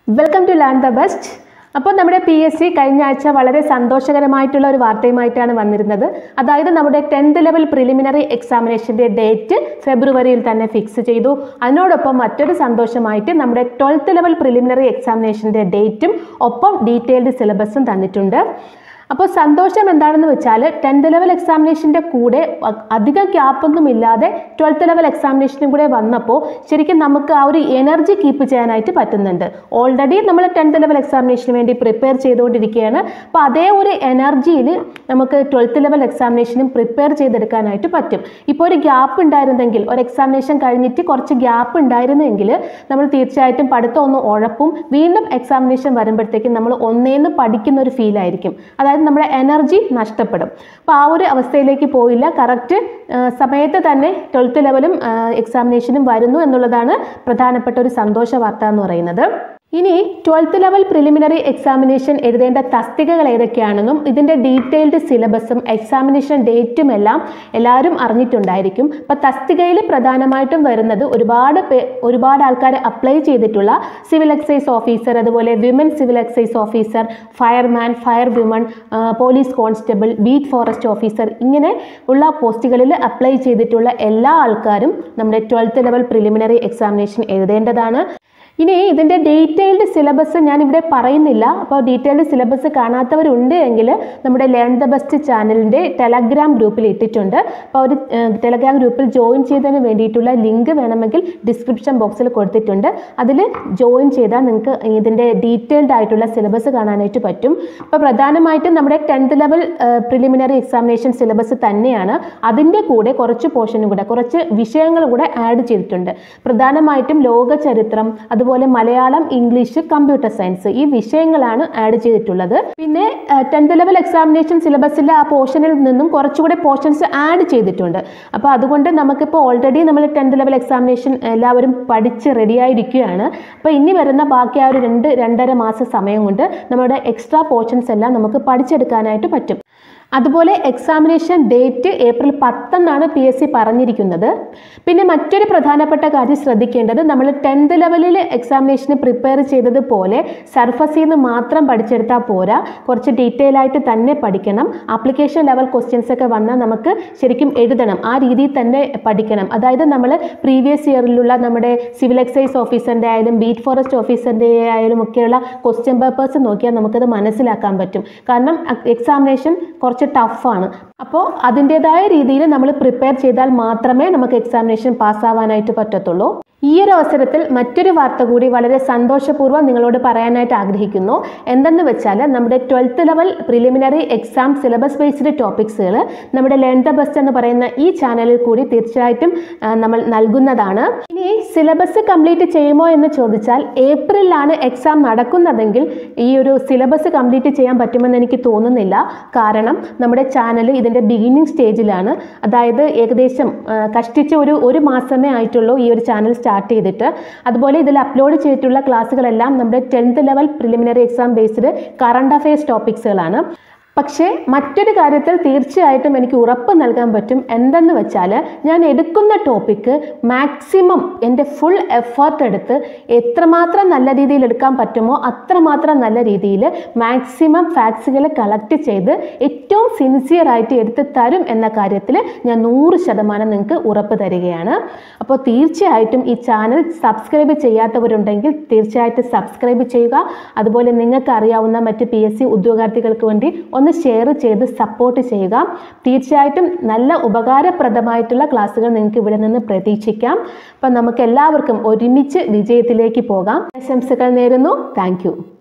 welcome to learn the best അപ്പോൾ നമ്മുടെ P S C കഴിഞ്ഞ ആഴ്ച വളരെ സന്തോഷകരമായിട്ടുള്ള ഒരു വാർത്തയുമായിട്ടാണ് വന്നിരുന്നത് അതായത് നമ്മുടെ ടെൻത്ത് ലെവൽ പ്രിലിമിനറി എക്സാമിനേഷൻ്റെ ഡേറ്റ് ഫെബ്രുവരിയിൽ തന്നെ ഫിക്സ് ചെയ്തു അതിനോടൊപ്പം മറ്റൊരു സന്തോഷമായിട്ട് നമ്മുടെ ട്വൽത്ത് ലെവൽ പ്രിലിമിനറി എക്സാമിനേഷൻ്റെ ഡേറ്റും ഒപ്പം ഡീറ്റെയിൽഡ് സിലബസും തന്നിട്ടുണ്ട് അപ്പോൾ സന്തോഷം എന്താണെന്ന് വെച്ചാൽ ടെൻത്ത് ലെവൽ എക്സാമിനേഷൻ്റെ കൂടെ അ- അധികം ഗ്യാപ്പൊന്നും ഇല്ലാതെ ട്വൽത്ത് ലെവൽ എക്സാമിനേഷനും കൂടെ വന്നപ്പോൾ ശരിക്കും നമുക്ക് ആ ഒരു എനർജി കീപ്പ് ചെയ്യാനായിട്ട് പറ്റുന്നുണ്ട് ഓൾറെഡി നമ്മൾ ടെൻത്ത് ലെവൽ എക്സാമിനേഷന് വേണ്ടി പ്രിപ്പയർ ചെയ്തുകൊണ്ടിരിക്കുകയാണ് അപ്പോൾ അതേ ഒരു എനർജിയിൽ നമുക്ക് ട്വൽത്ത് ലെവൽ എക്സാമിനേഷനും പ്രിപ്പയർ ചെയ്തെടുക്കാനായിട്ട് പറ്റും ഇപ്പോൾ ഒരു ഗ്യാപ്പ് ഉണ്ടായിരുന്നെങ്കിൽ ഒരു എക്സാമിനേഷൻ കഴിഞ്ഞിട്ട് കുറച്ച് ഗ്യാപ്പ് ഉണ്ടായിരുന്നെങ്കിൽ നമ്മൾ തീർച്ചയായിട്ടും പഠിത്തം ഒന്ന് ഉഴപ്പും വീണ്ടും എക്സാമിനേഷൻ വരുമ്പോഴത്തേക്കും നമ്മൾ ഒന്നേന്ന് പഠിക്കുന്ന ഒരു ഫീൽ ആയിരിക്കും അതായത് നമ്മുടെ എനർജി നഷ്ടപ്പെടും അപ്പോൾ ആ ഒരു അവസ്ഥയിലേക്ക് പോയില്ല കറക്റ്റ് സമയത്ത് തന്നെ ട്വൽത്ത് ലെവലും എക്സാമിനേഷനും വരുന്നു എന്നുള്ളതാണ് പ്രധാനപ്പെട്ട ഒരു സന്തോഷ വാർത്ത എന്ന് പറയുന്നത് ഇനി ട്വൽത്ത് ലെവൽ പ്രിലിമിനറി എക്സാമിനേഷൻ എഴുതേണ്ട തസ്തികകൾ ഏതൊക്കെയാണെന്നും ഇതിൻ്റെ ഡീറ്റെയിൽഡ് സിലബസും എക്സാമിനേഷൻ ഡേറ്റും എല്ലാം എല്ലാവരും അറിഞ്ഞിട്ടുണ്ടായിരിക്കും അപ്പോൾ തസ്തികയിൽ പ്രധാനമായിട്ടും വരുന്നത് ഒരുപാട് പേ ഒരുപാട് ആൾക്കാർ അപ്ലൈ ചെയ്തിട്ടുള്ള സിവിൽ എക്സൈസ് ഓഫീസർ അതുപോലെ women civil excise officer fireman fire women police constable beat forest officer ഇങ്ങനെ ഉള്ള പോസ്റ്റുകളിൽ അപ്ലൈ ചെയ്തിട്ടുള്ള എല്ലാ ആൾക്കാരും നമ്മുടെ ട്വൽത്ത് ലെവൽ പ്രിലിമിനറി എക്സാമിനേഷൻ എഴുതേണ്ടതാണ് ഇനി ഇതിൻ്റെ ഡീറ്റെയിൽഡ് സിലബസ് ഞാൻ ഇവിടെ പറയുന്നില്ല അപ്പോൾ ഡീറ്റെയിൽഡ് സിലബസ് കാണാത്തവരുണ്ട് എങ്കിൽ നമ്മുടെ ലേൺ ദ ബെസ്റ്റ് ചാനലിൻ്റെ ടെലഗ്രാം ഗ്രൂപ്പിൽ ഇട്ടിട്ടുണ്ട് അപ്പോൾ ഒരു ടെലഗ്രാം ഗ്രൂപ്പിൽ ജോയിൻ ചെയ്തതിന് വേണ്ടിയിട്ടുള്ള ലിങ്ക് വേണമെങ്കിൽ ഡിസ്ക്രിപ്ഷൻ ബോക്സിൽ കൊടുത്തിട്ടുണ്ട് അതിൽ ജോയിൻ ചെയ്താൽ നിങ്ങൾക്ക് ഇതിൻ്റെ ഡീറ്റെയിൽഡ് ആയിട്ടുള്ള സിലബസ് കാണാനായിട്ട് പറ്റും അപ്പോൾ പ്രധാനമായിട്ടും നമ്മുടെ tenth level preliminary examination syllabus തന്നെയാണ് അതിൻ്റെ കൂടെ കുറച്ച് പോർഷനും കൂടെ കുറച്ച് വിഷയങ്ങൾ കൂടെ ആഡ് ചെയ്തിട്ടുണ്ട് പ്രധാനമായിട്ടും ലോക ചരിത്രം അതുപോലെ മലയാളം ഇംഗ്ലീഷ് കമ്പ്യൂട്ടർ സയൻസ് ഈ വിഷയങ്ങളാണ് ആഡ് ചെയ്തിട്ടുള്ളത് പിന്നെ ടെൻത്ത് ലെവൽ എക്സാമിനേഷൻ സിലബസിലെ ആ പോർഷനിൽ നിന്നും കുറച്ചുകൂടെ പോർഷൻസ് ആഡ് ചെയ്തിട്ടുണ്ട് അപ്പോൾ അതുകൊണ്ട് നമുക്കിപ്പോൾ ഓൾറെഡി നമ്മൾ ടെൻത്ത് ലെവൽ എക്സാമിനേഷൻ എല്ലാവരും പഠിച്ച് റെഡിയായിരിക്കുകയാണ് അപ്പോൾ ഇനി വരുന്ന ബാക്കി ആ ഒരു രണ്ട് രണ്ടര മാസ സമയം കൊണ്ട് നമ്മുടെ എക്സ്ട്രാ പോർഷൻസ് എല്ലാം നമുക്ക് പഠിച്ചെടുക്കാനായിട്ട് പറ്റും അതുപോലെ എക്സാമിനേഷൻ ഡേറ്റ് ഏപ്രിൽ പത്തെന്നാണ് പി എസ് സി പറഞ്ഞിരിക്കുന്നത് പിന്നെ മറ്റൊരു പ്രധാനപ്പെട്ട കാര്യം ശ്രദ്ധിക്കേണ്ടത് നമ്മൾ ടെൻത്ത് ലെവലിൽ എക്സാമിനേഷന് പ്രിപ്പയർ ചെയ്തതുപോലെ സർഫസിൽ നിന്ന് മാത്രം പഠിച്ചെടുത്താൽ പോരാ കുറച്ച് ഡീറ്റെയിൽ ആയിട്ട് തന്നെ പഠിക്കണം ആപ്ലിക്കേഷൻ ലെവൽ ക്വസ്റ്റ്യൻസ് ഒക്കെ വന്നാൽ നമുക്ക് ശരിക്കും എഴുതണം ആ രീതിയിൽ തന്നെ പഠിക്കണം അതായത് നമ്മൾ പ്രീവിയസ് ഇയറിലുള്ള നമ്മുടെ സിവിൽ എക്സൈസ് ഓഫീസറിൻ്റെ ആയാലും ബീറ്റ് ഫോറസ്റ്റ് ഓഫീസറിൻ്റെ ആയാലും ഒക്കെയുള്ള ക്വസ്റ്റ്യൻ പേപ്പേഴ്സ് നോക്കിയാൽ നമുക്കത് മനസ്സിലാക്കാൻ പറ്റും കാരണം എക്സാമിനേഷൻ കുറച്ച് ടഫാണ് അപ്പോൾ അതിൻ്റെതായ രീതിയിൽ നമ്മൾ പ്രിപ്പയർ ചെയ്താൽ മാത്രമേ നമുക്ക് എക്സാമിനേഷൻ പാസ്സാവാനായിട്ട് പറ്റത്തുള്ളൂ ഈ ഒരു അവസരത്തിൽ മറ്റൊരു വാർത്ത കൂടി വളരെ സന്തോഷപൂർവ്വം നിങ്ങളോട് പറയാനായിട്ട് ആഗ്രഹിക്കുന്നു എന്തെന്ന് വെച്ചാൽ നമ്മുടെ twelfth level preliminary exam syllabus based ടോപ്പിക്സുകൾ നമ്മുടെ ലേൺ ദ ബെസ്റ്റ് എന്ന് പറയുന്ന ഈ ചാനലിൽ കൂടി തീർച്ചയായിട്ടും ആ, നമ്മൾ നൽകുന്നതാണ് ഇനി സിലബസ് കംപ്ലീറ്റ് ചെയ്യുമോ എന്ന് ചോദിച്ചാൽ ഏപ്രിലാണ് എക്സാം നടക്കുന്നതെങ്കിൽ ഈ ഒരു സിലബസ് കംപ്ലീറ്റ് ചെയ്യാൻ പറ്റുമെന്ന് എനിക്ക് തോന്നുന്നില്ല കാരണം നമ്മുടെ ചാനൽ ഇതിൻ്റെ ബിഗിനിങ് സ്റ്റേജിലാണ് അതായത് ഏകദേശം ആ, കഷ്ടിച്ച് ഒരു ഒരു മാസമേ ആയിട്ടുള്ളൂ ഈ ഒരു ചാനൽ സ്റ്റാർട്ട് ചെയ്തിട്ട് അതുപോലെ ഇതിൽ അപ്ലോഡ് ചെയ്തിട്ടുള്ള ക്ലാസ്സുകളെല്ലാം നമ്മുടെ tenth level preliminary exam based current affairs ടോപ്പിക്സുകളാണ് പക്ഷേ മറ്റൊരു കാര്യത്തിൽ തീർച്ചയായിട്ടും എനിക്ക് ഉറപ്പ് നൽകാൻ പറ്റും എന്തെന്ന് വെച്ചാൽ ഞാൻ എടുക്കുന്ന ടോപ്പിക്ക് മാക്സിമം എൻ്റെ ഫുൾ എഫേർട്ട് എടുത്ത് എത്രമാത്രം നല്ല രീതിയിൽ എടുക്കാൻ പറ്റുമോ അത്രമാത്രം നല്ല രീതിയിൽ മാക്സിമം ഫാക്ട്സുകൾ കളക്ട് ചെയ്ത് ഏറ്റവും സിൻസിയർ ആയിട്ട് എടുത്ത് തരും എന്ന കാര്യത്തിൽ ഞാൻ നൂറ് ശതമാനം നിങ്ങൾക്ക് ഉറപ്പ് തരികയാണ് അപ്പോൾ തീർച്ചയായിട്ടും ഈ ചാനൽ സബ്സ്ക്രൈബ് ചെയ്യാത്തവരുണ്ടെങ്കിൽ തീർച്ചയായിട്ടും സബ്സ്ക്രൈബ് ചെയ്യുക അതുപോലെ നിങ്ങൾക്ക് അറിയാവുന്ന മറ്റ് പി എസ് സി ഉദ്യോഗാർത്ഥികൾക്ക് വേണ്ടി ഒന്ന് ഷെയർ ചെയ്ത് സപ്പോർട്ട് ചെയ്യുക തീർച്ചയായിട്ടും നല്ല ഉപകാരപ്രദമായിട്ടുള്ള ക്ലാസ്സുകൾ നിങ്ങൾക്ക് ഇവിടെ നിന്ന് പ്രതീക്ഷിക്കാം അപ്പം നമുക്ക് എല്ലാവർക്കും ഒരുമിച്ച് വിജയത്തിലേക്ക് പോകാം ആശംസകൾ നേരുന്നു താങ്ക്